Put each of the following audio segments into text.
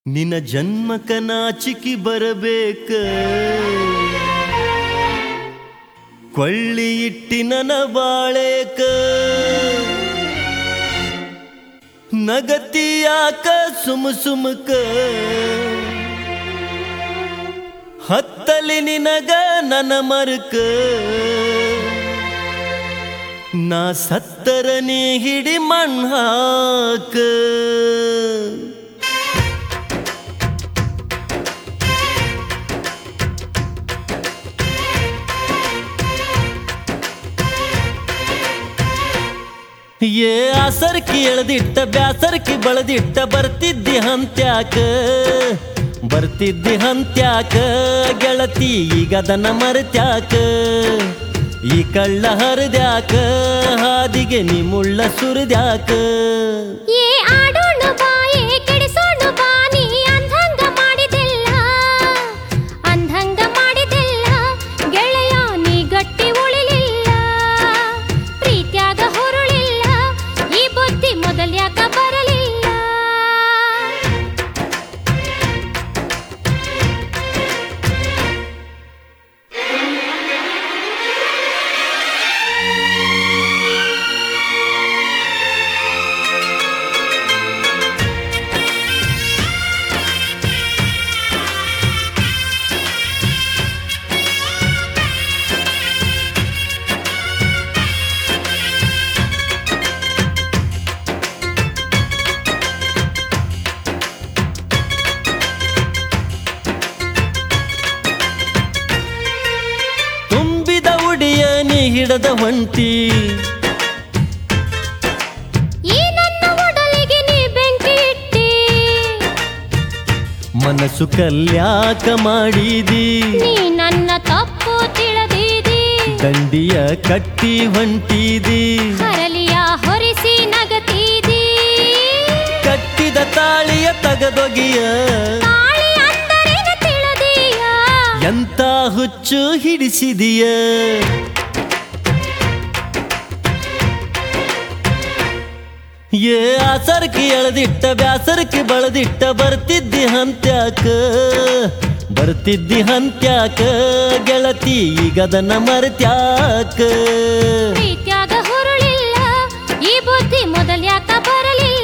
ನಿನ್ನ ಜನ್ಮಕ ನಾಚಿಕಿ ಬರಬೇಕ ಕೊಳ್ಳಿ ಇಟ್ಟಿ ನನ್ನ ಬಾಳೇಕ ನಗತಿಯಾಕ ಸುಮ್ ಸುಮಕ ಹತ್ತಲಿ ನಿನಗ ನನ್ನ ಮರುಕ ನಾ ಸತ್ತರ ನೀ ಹಿಡಿ ಮಣ್ಣಾಕ ಏ ಆಸರ್ಕಿ ಎಳೆದಿಟ್ಟ ಬ್ಯಾಸರ್ಕಿ ಬಳದಿಟ್ಟ ಬರ್ತಿದ್ದಿ ಹಂತ್ಯಾಕ ಬರ್ತಿದ್ದಿ ಹಂತ್ಯಾಕ ಗೆಳತಿ ಈಗ ದನ ಮರೆತ್ಯಾಕ ಈ ಕಳ್ಳ ಹರಿದ್ಯಾಕ ಹಾದಿಗೆ ನೀ ಮುಳ್ಳ ಸುರಿದ್ಯಾಕ ಏ ಆಡೋಣ ಬಾ ಏ ಕೆಡಿಸೋಣ ಬಾ ನೀ ಅಂಧಂಗ ಮಾಡಿದೆಲ್ಲ ಅಂಧಂಗ ಮಾಡಿದೆಲ್ಲ ಗೆಳೆಯ ನೀ ಗಟ್ಟಿ ಉಳಿಲಿಲ್ಲ ಪ್ರೀತ್ಯಾಗ ಹೊರಳಿಲ್ಲ ಈ ಬುದ್ಧಿ ಮೊದಲ್ಯಾಕ ಬರಲಿಲ್ಲ ತುಂಬಿದ ಉಡಿಯ ನೀ ಹಿಡದ ಹೊಂಟಿ ಈ ನನ್ನ ಒಡಲಿಗೆ ನೀ ಬೆಂಕಿ ಇಟ್ಟಿ ಮನಸ್ಸು ಕಲ್ಯಾಕ ಮಾಡಿದಿ ನೀ ನನ್ನ ತಪ್ಪು ತಿಳಿದಿದಿ ದಂಡಿಯ ಕಟ್ಟಿ ಹೊಂಟಿದಿ ಹರಲಿಯ ಹೊರಿಸಿ ನಗತೀದಿ ಕಟ್ಟಿದ ತಾಳಿಯ ತಗದೊಗಿಯ ತಾಳಿ ಅಂದರೇನು ತಿಳಿದೀಯ ಎಂತ ಹುಚ್ಚು ಹಿಡಿಸಿದಿಯ ಏ ಆಸರ್ಕಿ ಎಳೆದಿಟ್ಟ ಬ್ಯಾಸರ್ಕಿ ಬಳದಿಟ್ಟ ಬರ್ತಿದ್ದಿ ಹಂತ್ಯಾಕ ಬರ್ತಿದ್ದಿ ಹಂತ್ಯಾಕ ಗೆಳತಿ ಈಗದನ್ನ ಮರೆತ್ಯಾಕ ಪ್ರೀತ್ಯಾಗ ಹುರುಳಿಲ್ಲ ಈ ಬುದ್ಧಿ ಮೊದಲ್ಯಾಕ ಬರಲಿಲ್ಲ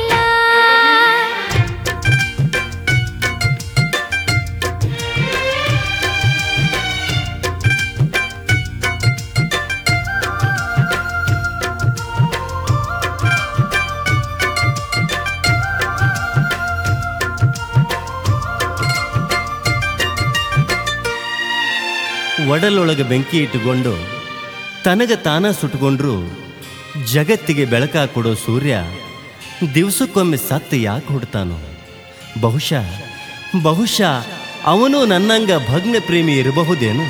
ಒಡಲೊಳಗೆ ಬೆಂಕಿ ಇಟ್ಟುಕೊಂಡು ತನಗ ತಾನ ಸುಟ್ಕೊಂಡ್ರು ಜಗತ್ತಿಗೆ ಬೆಳಕ ಕೊಡೋ ಸೂರ್ಯ ದಿವಸಕ್ಕೊಮ್ಮೆ ಸತ್ತು ಯಾಕೆ ಹುಡ್ತಾನೋ ಬಹುಶಃ ಬಹುಶಃ ಅವನು ನನ್ನಂಗ ಭಗ್ನ ಪ್ರೇಮಿ ಇರಬಹುದೇನು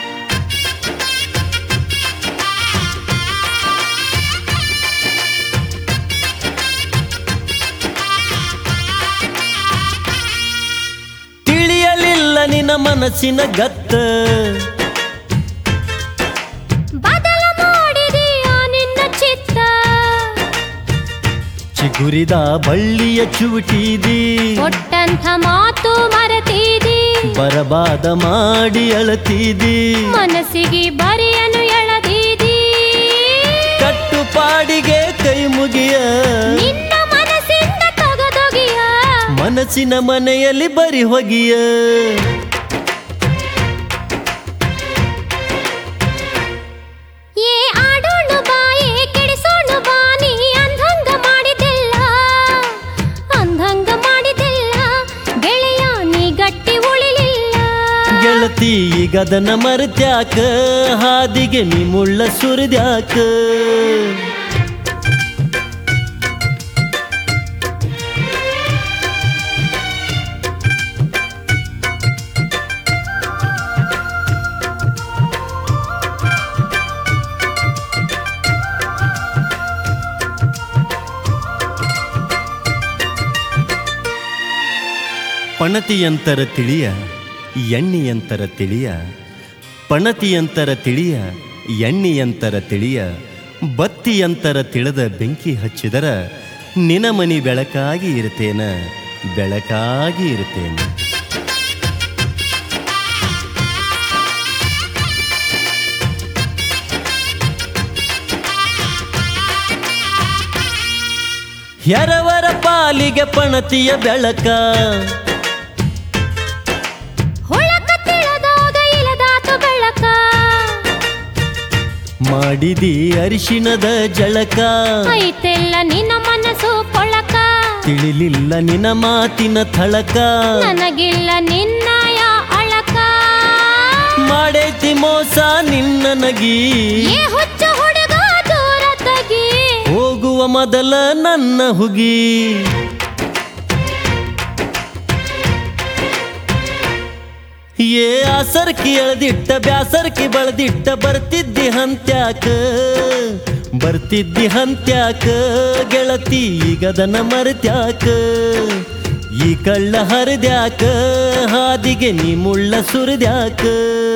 ತಿಳಿಯಲಿಲ್ಲ ನಿನ್ನ ಮನಸ್ಸಿನ ಗತ್ತ ಬದಲ ಮಾಡಿದೀಯ ನಿನ್ನ ಚಿತ್ತ ಚಿಗುರಿದ ಬಳ್ಳಿಯ ಚುಟಿದಿ ಕೊಟ್ಟಂಥ ಮಾತು ಮರೆತೀದಿ ಬರಬಾದ ಮಾಡಿ ಅಳತಿದಿ ಮನಸ್ಸಿಗೆ ಬರಿಯನು ಎಳದೀದಿ ಕಟ್ಟುಪಾಡಿಗೆ ಕೈ ಮುಗಿಯ ನಿನ್ನ ಮನಸ್ಸಿಂದ ತೊಗದೊಗಿಯ ಮನಸ್ಸಿನ ಮನೆಯಲ್ಲಿ ಬರಿ ಹೊಗಿಯ ಏ ಆಡೋಣ ಬಾ ಏ ಕೆಡಿಸೋಣ ಬಾ ನೀ ಅಂಧಂಗ ಮಾಡಿದೆಲ್ಲ ಅಂಧಂಗ ಮಾಡಿದೆಲ್ಲ ಗೆಳೆಯ ನೀ ಗಟ್ಟಿ ಉಳಿಲಿಲ್ಲ ಗೆಳತಿ ಈಗದನ್ನ ಮರೆತ್ಯಾಕ ಹಾದಿಗೆ ನೀ ಮುಳ್ಳ ಸುರಿದ್ಯಾಕ ಪಣತಿಯಂತರ ತಿಳಿಯ ಎಣ್ಣಿಯಂತರ ತಿಳಿಯ ಪಣತಿಯಂತರ ತಿಳಿಯ ಎಣ್ಣಿಯಂತರ ತಿಳಿಯ ಬತ್ತಿಯಂತರ ತಿಳಿದ ಬೆಂಕಿ ಹಚ್ಚಿದರ ನಿನ ಮನಿ ಬೆಳಕಾಗಿ ಇರ್ತೇನ ಬೆಳಕಾಗಿ ಇರ್ತೇನೆ ಎರವರ ಪಾಲಿಗೆ ಪಣತಿಯ ಬೆಳಕ ಹುಳಕ ತಿಳದಾಗ ಇಲದಾತು ಬೆಳಕ ಮಾಡಿದಿ ಅರಿಶಿಣದ ಜಳಕ ಐತೆಲ್ಲ ನಿನ್ನ ಮನಸ್ಸು ಕೊಳಕ ತಿಳಿಲಿಲ್ಲ ನಿನ ಮಾತಿನ ಥಳಕ ನನಗಿಲ್ಲ ನಿನ್ನಯ ಅಳಕ ಮಾಡೈತಿ ಮೋಸ ನಿನ್ನ ನಗಿ ಏ ಹುಚ್ಚು ಹುಡುಗ ದೂರ ತಗಿ ಹೋಗುವ ಮೊದಲ ನನ್ನ ಹುಗಿ ಏ ಆಸರ್ಕಿ ಎಳ್ದಿಟ್ಟ ಬ್ಯಾಸರ್ಕಿ ಬಳದಿಟ್ಟ ಬರ್ತಿದ್ದಿ ಹಂತ್ಯಾಕ ಬರ್ತಿದ್ದಿ ಹಂತ್ಯಾಕ ಗೆಳತಿ ಈಗದನ ಮರೆತ್ಯಾಕ ಈ ಕಳ್ಳ ಹರಿದ್ಯಾಕ ಹಾದಿಗೆ ನೀ ಮುಳ್ಳ ಸುರಿದ್ಯಾಕ